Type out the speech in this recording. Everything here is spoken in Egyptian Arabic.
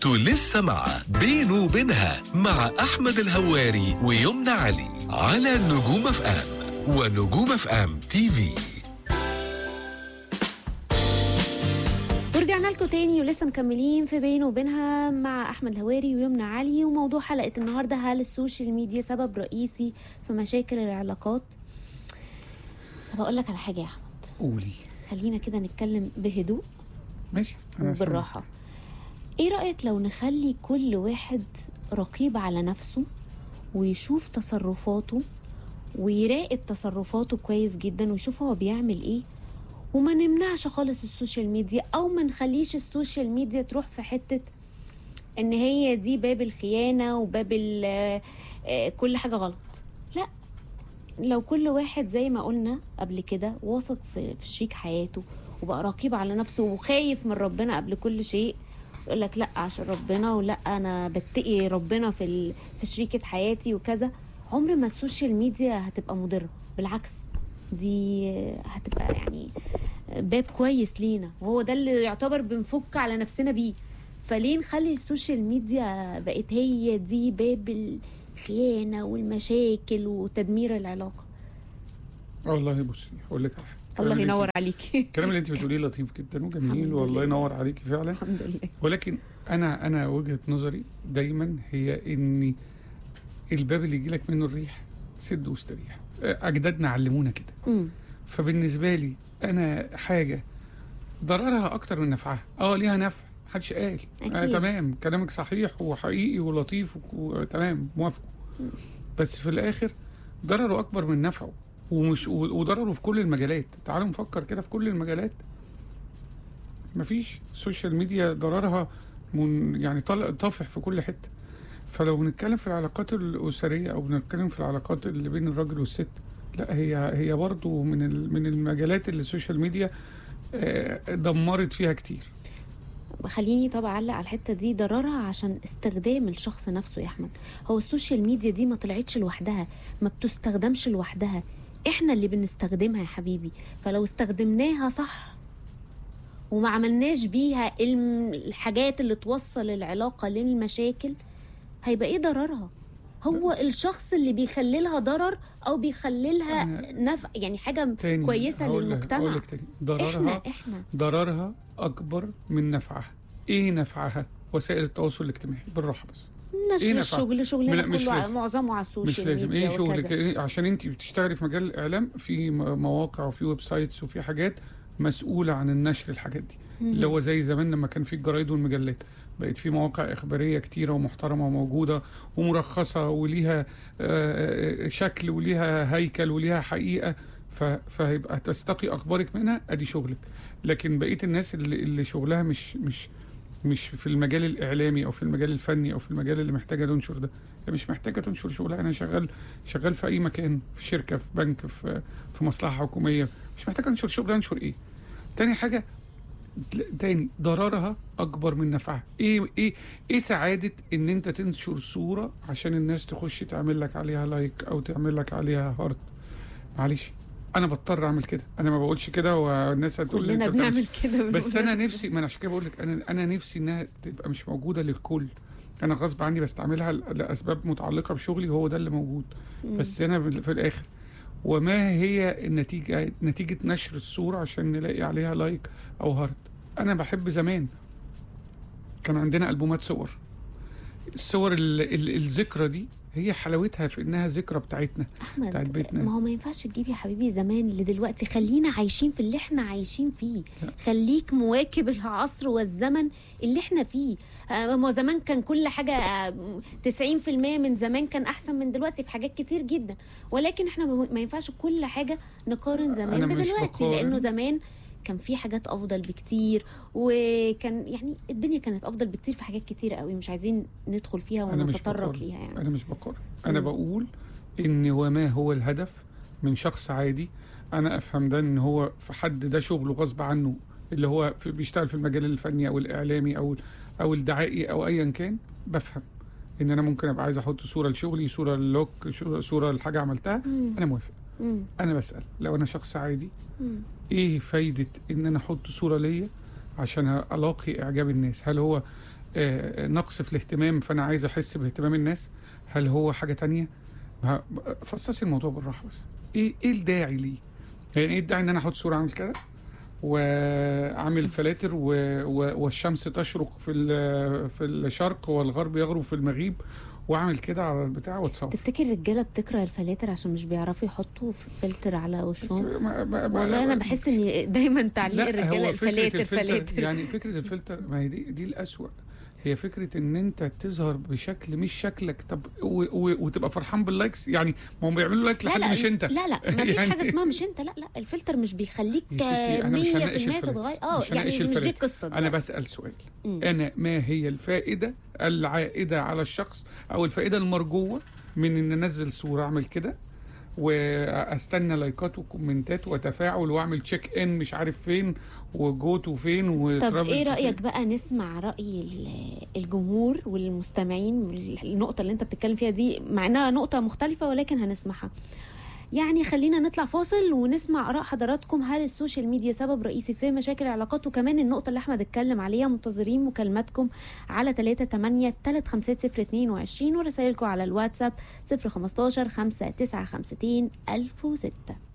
انتوا لسه مع بينه وبينها مع احمد الهواري ويمنى علي على نجوم اف ام ونجوم اف ام تي في ورجعنا لكم تاني ولسه مكملين في بينه وبينها مع احمد الهواري ويمنى علي وموضوع حلقه النهارده هل السوشيال ميديا سبب رئيسي في مشاكل العلاقات طب اقول لك على حاجه يا احمد قولي خلينا كده نتكلم بهدوء ماشي أنا سامع. وبالراحه ايه رايك لو نخلي كل واحد رقيب على نفسه ويشوف تصرفاته ويراقب تصرفاته كويس جدا ويشوف هو بيعمل ايه وما نمنعش خالص السوشيال ميديا او ما نخليش السوشيال ميديا تروح في حته ان هي دي باب الخيانه وباب ال- آه، آه، كل حاجه غلط لا لو كل واحد زي ما قلنا قبل كده واثق في, في شريك حياته وبقى رقيب على نفسه وخايف من ربنا قبل كل شيء يقول لك لا عشان ربنا ولا انا بتقي ربنا في ال... في شريكه حياتي وكذا عمر ما السوشيال ميديا هتبقى مضره بالعكس دي هتبقى يعني باب كويس لينا وهو ده اللي يعتبر بنفك على نفسنا بيه فليه نخلي السوشيال ميديا بقت هي دي باب الخيانه والمشاكل وتدمير العلاقه آه والله بصي هقول لك على حاجه الكلام الله اللي ينور انت- عليك الكلام اللي انت بتقوليه لطيف جدا الحمد وجميل والله لله. ينور عليكي فعلا الحمد لله ولكن انا انا وجهه نظري دايما هي ان الباب اللي يجيلك منه الريح سد واستريح اجدادنا علمونا كده امم فبالنسبه لي انا حاجه ضررها اكتر من نفعها اه ليها نفع محدش قال آه أكيد. تمام كلامك صحيح وحقيقي ولطيف وتمام موافقه بس في الاخر ضرره اكبر من نفعه ومش و- وضرره في كل المجالات تعالوا نفكر كده في كل المجالات مفيش السوشيال ميديا ضررها من يعني طال- طافح في كل حته فلو بنتكلم في العلاقات الاسريه او بنتكلم في العلاقات اللي بين الراجل والست لا هي هي برضو من ال- من المجالات اللي السوشيال ميديا آه، دمرت فيها كتير خليني طبعا اعلق على الحته دي ضررها عشان استخدام الشخص نفسه يا احمد هو السوشيال ميديا دي ما طلعتش لوحدها ما بتستخدمش لوحدها احنا اللي بنستخدمها يا حبيبي فلو استخدمناها صح وما عملناش بيها الم- الحاجات اللي توصل العلاقه للمشاكل هيبقى ايه ضررها هو الشخص اللي بيخللها ضرر او بيخللها أنا- نفع يعني حاجه تاني كويسه هقول لك- للمجتمع هقول لك تاني ضررها احنا احنا ضررها اكبر من نفعها ايه نفعها وسائل التواصل الاجتماعي بالراحه بس نشر إيه نفع؟ الشغل شغلنا لا، مش كله ع- لازم. معظمه على مش السوشيال لازم ميديا ايه شغلك وكذا. إيه عشان انت بتشتغلي في مجال الاعلام في م- مواقع وفي ويب سايتس وفي حاجات مسؤوله عن النشر الحاجات دي اللي هو زي زمان لما كان في الجرايد والمجلات بقت في مواقع اخباريه كتيره ومحترمه وموجوده ومرخصه وليها آه، شكل وليها هيكل وليها حقيقه ف- فهيبقى تستقي اخبارك منها ادي شغلك لكن بقيه الناس اللي, اللي شغلها مش مش مش في المجال الاعلامي او في المجال الفني او في المجال اللي محتاجه تنشر ده هي مش محتاجه تنشر شغلها انا شغال شغال في اي مكان في شركه في بنك في في مصلحه حكوميه مش محتاجه انشر شغل انشر ايه تاني حاجه تاني ضررها اكبر من نفعها ايه ايه ايه سعاده ان انت تنشر صوره عشان الناس تخش تعمل لك عليها لايك او تعمل لك عليها هارت معلش انا بضطر اعمل كده انا ما بقولش كده والناس هتقول لي كلنا أنت بتعمل بنعمل كده بس انا بالمناسبة. نفسي ما انا عشان كده بقول لك انا انا نفسي انها تبقى مش موجوده للكل انا غصب عني بستعملها ل- لاسباب متعلقه بشغلي هو ده اللي موجود بس انا بال- في الاخر وما هي النتيجه نتيجه نشر الصوره عشان نلاقي عليها لايك او هارت انا بحب زمان كان عندنا البومات صور الصور ال- ال- الذكرى دي هي حلاوتها في انها ذكرى بتاعتنا بتاعت احمد بيتنا. ما هو ما ينفعش تجيب يا حبيبي زمان لدلوقتي خلينا عايشين في اللي احنا عايشين فيه خليك مواكب العصر والزمن اللي احنا فيه آه، ما هو زمان كان كل حاجة آه، 90% من زمان كان أحسن من دلوقتي في حاجات كتير جدا ولكن احنا ما ما ينفعش كل حاجة نقارن زمان أنا مش بدلوقتي بقارن. لأنه زمان كان في حاجات افضل بكتير وكان يعني الدنيا كانت افضل بكتير في حاجات كتير قوي مش عايزين ندخل فيها انا مش ونتطرق بقارن ليها يعني انا مش بقارن انا بقول ان وما هو الهدف من شخص عادي انا افهم ده ان هو في حد ده شغله غصب عنه اللي هو في بيشتغل في المجال الفني او الاعلامي او او الدعائي او ايا كان بفهم ان انا ممكن ابقى عايز احط صوره لشغلي صوره للوك صوره صورة لحاجه عملتها مم. انا موافق مم. انا بسال لو انا شخص عادي مم. ايه فايده ان انا احط صوره ليا عشان الاقي اعجاب الناس هل هو آه، نقص في الاهتمام فانا عايز احس باهتمام الناس هل هو حاجه تانية ه- فصصي الموضوع بالراحه بس ايه ايه الداعي ليه يعني ايه الداعي ان انا احط صوره اعمل كده واعمل فلاتر و... و... والشمس تشرق في ال... في الشرق والغرب يغرب في المغيب واعمل كده على البتاع واتصور تفتكر الرجاله بتكره الفلاتر عشان مش بيعرفوا يحطوا ف- فلتر على بس وشهم ما- ما- ما- والله انا بحس ان دايما تعليق لا، الرجاله هو فكرة الفلاتر الفلتر- فلاتر يعني فكره الفلتر ما هي دي دي الاسوأ هي فكره ان انت تظهر بشكل مش شكلك طب و و وتبقى فرحان باللايكس يعني ما هم بيعملوا لايك لا لحد لا مش انت لا لا ما فيش يعني- حاجه اسمها مش انت لا لا الفلتر مش بيخليك يا ستي، أنا مش 100% هناقش الفلاتر. تتغير اه مش يعني هناقش مش دي الفلاتر. القصه انا دلوقتي. بسال سؤال مم. انا ما هي الفائده العائده على الشخص او الفائده المرجوه من ان انزل صوره اعمل كده واستنى لايكات وكومنتات وتفاعل واعمل تشيك ان مش عارف فين وجوت وفين طب وترافل ايه فين. رايك بقى نسمع راي ال- الجمهور والمستمعين النقطه اللي انت بتتكلم فيها دي مع انها نقطه مختلفه ولكن هنسمعها يعني خلينا نطلع فاصل ونسمع اراء حضراتكم هل السوشيال ميديا سبب رئيسي في مشاكل العلاقات وكمان النقطه اللي احمد اتكلم عليها منتظرين مكالماتكم على 3 8 3 5 0 22 ورسائلكم على الواتساب 0 15 5 9 50 1006